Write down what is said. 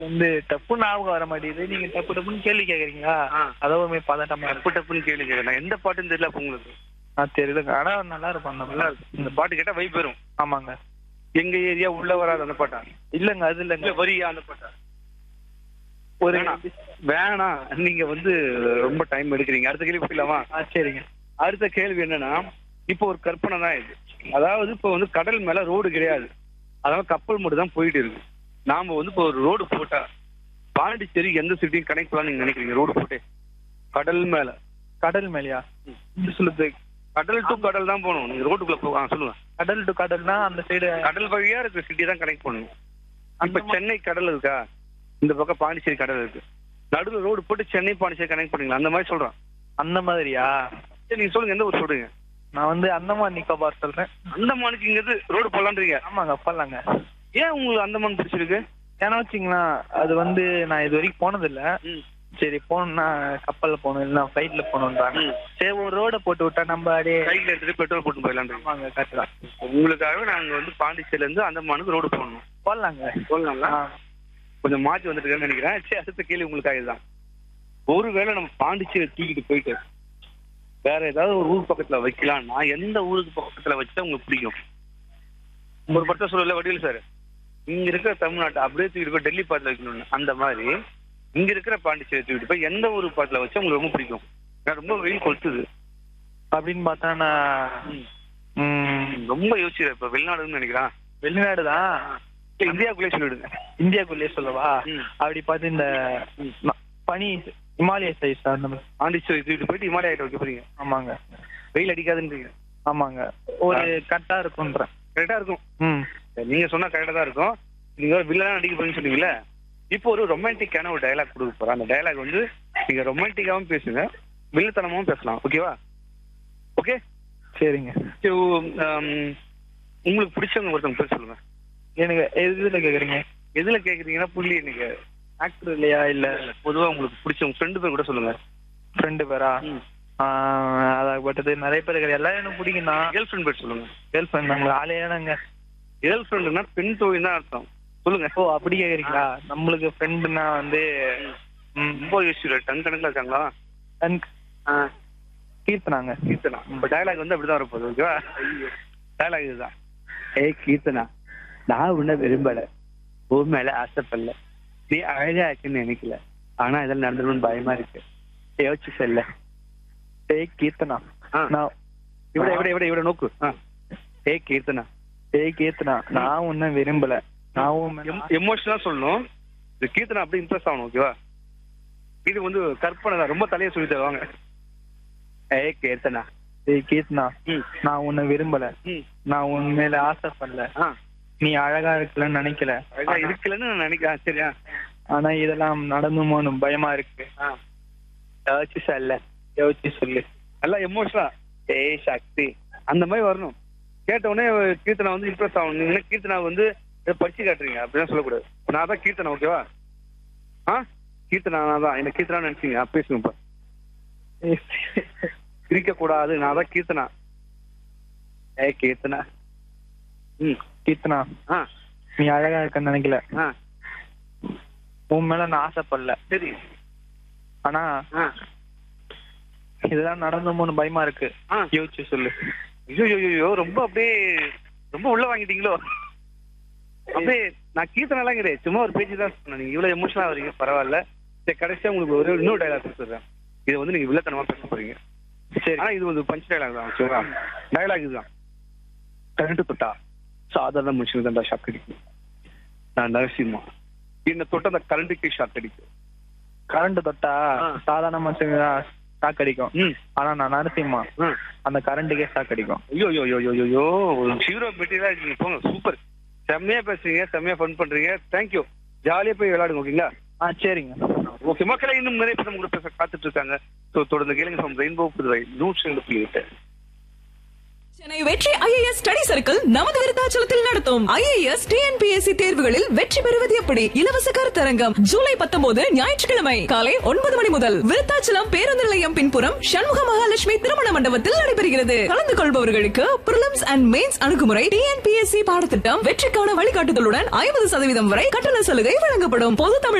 வந்து டப்பு ஞாபகம் வர மாட்டேங்குது நீங்க டப்பு டப்புன்னு கேள்வி கேக்குறீங்களா ஆ. அதாவது பதட்டமா இருக்கு டப்பு டப்புன்னு கேள்வி கேட்கலாம் எந்த பாட்டுன்னு தெரியல அப்ப உங்களுக்கு நான் தெரியலங்க ஆனா நல்லா இருக்கும் அந்த நல்லா இருக்கு இந்த பாட்டு கேட்டா வைப் வரும் ஆமாங்க எங்க ஏரியா உள்ள வராது அந்த பாட்டா இல்லங்க அது இல்ல இல்லங்க வரியா அந்த பாட்டா ஒரு வேணாம். வேணாம் நீங்க வந்து ரொம்ப டைம் எடுக்கிறீங்க அடுத்த கேள்வி போயிடலாமா ஆ சரிங்க அடுத்த கேள்வி என்னன்னா இப்போ ஒரு கற்பனை தான் இது அதாவது இப்போ வந்து கடல் மேல ரோடு கிடையாது அதாவது கப்பல் மட்டும் தான் போயிட்டு இருக்கு நாம வந்து இப்போ ஒரு ரோடு போட்டா பாண்டிச்சேரி எந்த சிட்டியும் கனெக்ட் பண்ணலாம் நீங்க நினைக்கிறீங்க ரோடு போட்டு கடல் மேல கடல் மேலயா இப்படி சொல்லுது கடல் டு கடல் தான் போகணும் நீங்க ரோட்டுக்குள்ள போ ஆ, சொல்லுங்க கடல் டு கடல்னா அந்த சைடு கடல் வழியா இருக்கிற சிட்டி தான் கனெக்ட் பண்ணணும் அந்த இப்ப சென்னை கடல் இருக்கா இந்த பக்கம் பாண்டிச்சேரி கடல் இருக்கு நடுவில் ரோடு போட்டு சென்னை பாண்டிச்சேரி கனெக்ட் பண்ணீங்களா அந்த மாதிரி சொல்றேன் அந்த மாதிரியா சரி நீங்க சொல்லுங்க எந்த ஊர் சொல்றீங்க நான் வந்து அந்தமான் நிக்கோபார் சொல்றேன் அந்தமானுக்கு இங்கிறது ரோடு போடலான்றீங்க ஆமாங்க பண்ணலாங்க ஏன் உங்களுக்கு அந்தமான் பிடிச்சிருக்கு ஏன்னா வச்சுங்களா அது வந்து நான் இது வரைக்கும் போனதில்ல சரி போகணும்னா கப்பல்ல போகணும் இல்லைன்னா ஃப்ளைட்ல போகணுன்றாங்க ம். சரி ஒரு ரோட போட்டு விட்டா நம்ம அப்படியே கையில் எடுத்துட்டு பெட்ரோல் போட்டு போயிடலான்றீங்க ஆமாங்க கரெக்ட் தான் உங்களுக்காக நாங்க வந்து பாண்டிச்சேரியில இருந்து அந்தமானுக்கு ரோடு போடணும் போடலாங்க சொல்லலாங்களா ஆ. கொஞ்சம் மாற்றி வந்துட்டு நினைக்கிறேன் சரி அடுத்த கேள்வி உங்களுக்காக இதுதான் ஒருவேளை நம்ம பாண்டிச்சேரி தூக்கிட்டு போயிட்டு வேற ஏதாவது ஒரு ஊர் பக்கத்துல வைக்கலாம்னா எந்த ஊருக்கு பக்கத்துல வச்சா உங்களுக்கு பிடிக்கும் ஒரு பட்டம் சொல்லல வடிவில் சார் இங்க இருக்கிற தமிழ்நாட்டை அப்படியே தூக்கிட்டு போய் டெல்லி பாத்துல வைக்கணும்னு அந்த மாதிரி இங்க இருக்கிற பாண்டிச்சேரி தூக்கிட்டு போய் எந்த ஊர் பாத்துல வச்சா உங்களுக்கு ரொம்ப பிடிக்கும் நான் ரொம்ப வெயில் கொளுத்துது அப்படின்னு பார்த்தா நான் ம், ரொம்ப யோசிக்கிறேன் இப்ப வெளிநாடுன்னு நினைக்கிறேன் வெளிநாடு தான் இல்ல, இந்தியாவுக்குள்ளே சொல்லிடுங்க இந்தியாக்குள்ளேயே சொல்லவா ம். அப்படி பார்த்து இந்த ம- பனி இமாலய சைஸ் அந்த மாதிரி பாண்டிச்சேரி தூக்கிட்டு போயிட்டு இமாலயாட்ட வைக்க போறீங்க ஆமாங்க வெயில் அடிக்காதுன்றீங்க ஆமாங்க ஒரு கரெக்டா இருக்கும்ன்றேன் கரெக்டா இருக்கும் ம் சரி, நீங்க சொன்னா கரெக்டா தான் இருக்கும் நீங்க ஒரு வில்லனா நடிக்க போறீங்கன்னு சொன்னீங்கல்ல இப்போ ஒரு ரொமான்டிக்கான ஒரு டயலாக் கொடுக்க போறேன் அந்த டயலாக் வந்து நீங்க ரொமான்டிக்காவும் பேசுங்க வில்லத்தனமாவும் பேசலாம் ஓகேவா ஓகே சரிங்க சரி, உம், உங்களுக்கு பிடிச்சவங்க ஒருத்தவங்க பேர் சொல்லுங்க எனக்கு எதுல கேக்குறீங்க எதுல கேக்குறீங்கன்னா புள்ளி நீங்க ஆக்டர் இல்லையா இல்ல பொதுவா உங்களுக்கு பிடிச்சவங்க ஃப்ரெண்டு பேர் கூட சொல்லுங்க ஃப்ரெண்டு பேரா அதாகப்பட்டது நிறைய பேர் கிடையாது எல்லாரும் எனக்கு பிடிக்கும் தான் கேர்ள் ஃப்ரெண்ட் பேர் சொல்லுங்க கேர்ள் ஃப்ரெண்ட் நம்மளுக்கு ஆளே நாங்க கேர்ள் ஃப்ரெண்டுனா பெண் தோழி தான் அர்த்தம் சொல்லுங்க ஓ அப்படி கேக்குறீங்களா நம்மளுக்கு ஃப்ரெண்டுனா வந்து ம், ரொம்ப யோசிச்சு டன் கணக்குல இருக்காங்களா தன்- கீர்த்தனாங்க கீர்த்தனா இப்ப டயலாக் வந்து அப்படிதான் வரப்போகுது ஓகேவா டயலாக் இதுதான் ஏய் கீர்த்தனா நான் உன்னை விரும்பல உன் மேல ஆசைப்படல நீ அழகா இருக்குன்னு நினைக்கல ஆனா இதெல்லாம் நடந்துரும்னு பயமா இருக்கு யோசிச்சு செல்ல ஏய் கீர்த்தனா ஆ. நான் இவிட இவிட இவிட இவிட நோக்கு ஆ. ஏய் கீர்த்தனா ஏய் கீர்த்தனா நான் உன்னை விரும்பல நான் உன் மேல எமோஷனலா சொல்லணும் இந்த கீர்த்தனா அப்படியே இம்ப்ரெஸ் ஆகணும் ஓகேவா இது வந்து கற்பனை தான் ரொம்ப தலையை சொல்லி தருவாங்க ஏய் கீர்த்தனா ஏய் கீர்த்தனா ம் நான் உன்னை விரும்பல ம் நான் உன் மேல ஆசைப்படல ஆ நீ அழகா இருக்கலன்னு நினைக்கல அழகா இருக்கலன்னு நான் நினைக்கிறேன் சரியா ஆனா இதெல்லாம் நடந்துமோன்னு பயமா இருக்கு ஆ யோசிச்சு சொல்ல யோசிச்சு சொல்லு நல்லா எமோஷனலா ஏய் சக்தி அந்த மாதிரி வரணும் கேட்ட உடனே கீர்த்தனா வந்து இம்ப்ரெஸ் ஆகணும் நீங்க என்ன கீர்த்தனா வந்து இதை படிச்சு காட்டுறீங்க அப்படிலாம் சொல்லக்கூடாது நான் தான் கீர்த்தனா ஓகேவா ஆ கீர்த்தனா நான் தான் என்ன கீர்த்தனா நினைச்சீங்க பேசுங்க இப்ப சிரிக்க கூடாது நான் தான் கீர்த்தனா ஏய் கீர்த்தனா ம் கீர்த்தனா ஆ நீ அழகா இருக்கன்னு நினைக்கல ஆ உன் மேல நான் ஆசைப்படல சரி ஆனா ஆ இதெல்லாம் நடந்துமோன்னு பயமா இருக்கு ஆ யோசிச்சு சொல்லு ஐயோ ஐயோ, ஐயோ ரொம்ப அப்படியே ரொம்ப உள்ள வாங்கிட்டீங்களோ அப்படியே நான் கீர்த்தனெல்லாம் கிடையாது சும்மா ஒரு பேச்சு தான் சொன்னேன் நீங்க இவ்வளவு எமோஷனலா வரீங்க பரவாயில்ல சரி கடைசியா உங்களுக்கு ஒரு இன்னொரு டைலாக் கொடுத்துறேன் இது வந்து நீங்க வில்லத்தனமா பேச போறீங்க சரி ஆனா இது வந்து பஞ்ச் டைலாக் தான் ஓகேவா டைலாக் இதுதான் கரண்ட் தொட்டா சாதாரண மனுஷனுக்கு தான் ஷாக் அடிக்கும் நான் நரசிம்மா என்ன தொட்ட அந்த கரண்ட்டுக்கு ஷாக் அடிக்கும் கரண்ட் தொட்டா ஆ. சாதாரண மனுஷங்க ஷாக் அடிக்கும் ம் ஆனா நான் நரசிம்மா ம் அந்த கரண்ட்டுக்கே ஷாக் அடிக்கும் ஐயோ ஐயோ ஐயோ ஐயோ ஐயோ ஒரு ஹீரோ மெட்டீரியலா இருக்கீங்க போங்க சூப்பர் செம்மையா பேசுறீங்க செம்மையா ஃபன் பண்றீங்க தேங்க்யூ ஜாலியா போய் விளையாடுங்க ஓகேங்களா ஆ சரிங்க ஓகே மக்களை இன்னும் நிறைய பேர் நம்ம கூட பேச காத்துட்டு இருக்காங்க ஸோ தொடர்ந்து கேளுங்க ஃப்ரம் ரெயின்போ புதுவை நூற்றி ரெண்டு புள்ளி எட்டு சென்னை வெற்றி ஐஏஎஸ் ஸ்டடி சர்க்கிள் நமது விருத்தாச்சலத்தில் நடத்தும் ஐஏஎஸ் டிஎன்பிஎஸ்சி தேர்வுகளில் வெற்றி பெறுவது எப்படி இலவச கருத்தரங்கம் ஜூலை பத்தொன்பது ஞாயிற்றுக்கிழமை காலை ஒன்பது மணி முதல் விருத்தாச்சலம் பேருந்து நிலையம் பின்புறம் சண்முக மகாலட்சுமி திருமண மண்டபத்தில் நடைபெறுகிறது கலந்து கொள்பவர்களுக்கு பிரிலிம்ஸ் அண்ட் மெயின்ஸ் அணுகுமுறை டிஎன்பிஎஸ்சி பாடத்திட்டம் வெற்றிக்கான வழிகாட்டுதலுடன் ஐம்பது சதவீதம் வரை கட்டண சலுகை வழங்கப்படும் பொது தமிழ்